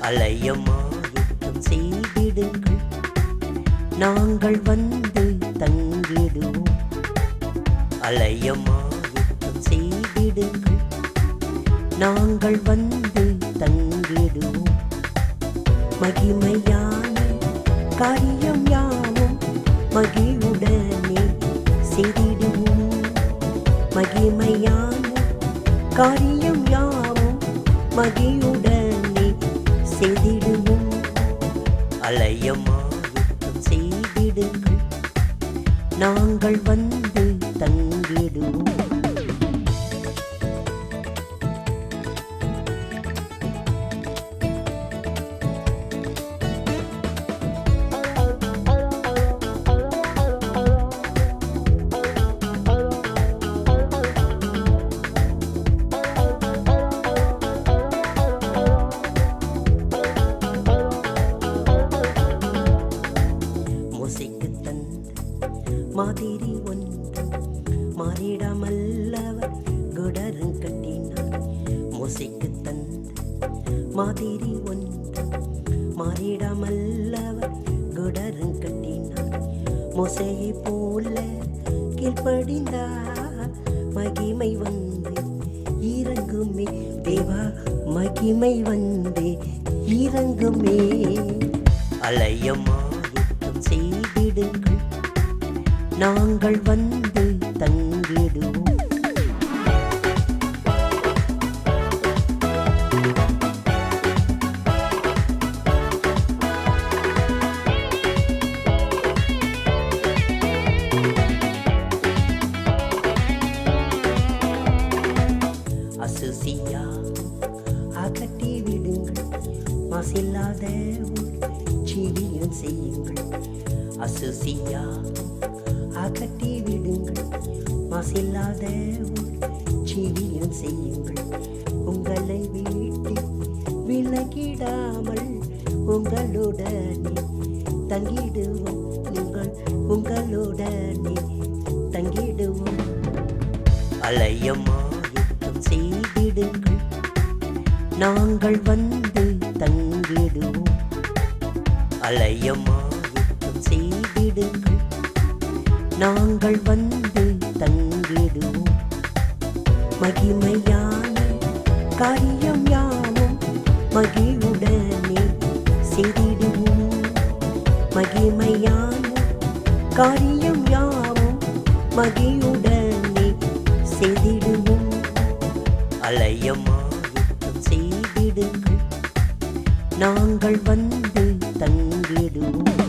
அலையம்மா யுத்தம் செய்திடுங்கள் நாங்கள் வந்து தங்கிடுவோம் அலையம்மா யுத்தம் செய்திடுங்கள் நாங்கள் வந்து தங்கிடுவோம் மகிமையான காரியம் யாவும் மகிழ்வுடனே செய்திடுவோம் மகிமையான காரியம் யாவும் மகிழ்வுடனே செய்திடுவோம் அலையம்மா யுத்தம் செய்திடுங்கள் நாங்கள் வந்து தங்கிடுவோம் மோசைக்கு தந்த மாதிரி ஒன்று மாறிடாமல்லவர் குடரும் கட்டினார் மோசைக்கு தந்த மாதிரி ஒன்று மாறிடாமல்லவர் குடரும் கட்டினார் மோசையை போல கீழ்ப்படிந்தார் மகிமை வந்து இறங்குமே தேவா மகிமை வந்து இறங்குமே அலையம்மா யுத்தம் செய்திடுங்கள் நாங்கள் வந்து தங்கிடுவோம் அசுசியா அகட்டி விடுங்கள் மாசில்லாத ஒரு செடியும் செய்யுங்கள் அசுசியா அகட்டி விடுங்கள் மாசில்லாத ஒரு செடியும் செய்யுங்கள் உங்களை வீட்டி விலகிடாமல் உங்களுடனே தங்கிடுவோம் உங்கள் உங்களுடனே தங்கிடுவோம் அலையம்மா யுத்தம் செய்திடுங்கள் நாங்கள் வந்து தங்கிடுவோம் அலையம்மா யுத்தம் செய்திடுங்கள் நாங்கள் வந்து தங்கிடுவோம் மகிமையான காரியம் யாவும் மகிழ்வுடனே செய்திடுவோம் மகிமையான காரியம் யாவும் மகிழ்வுடனே செய்திடுவோம் அலையம்மா யுத்தம் செய்திடுங்கள் நாங்கள் வந்து தங்கிடுவோம்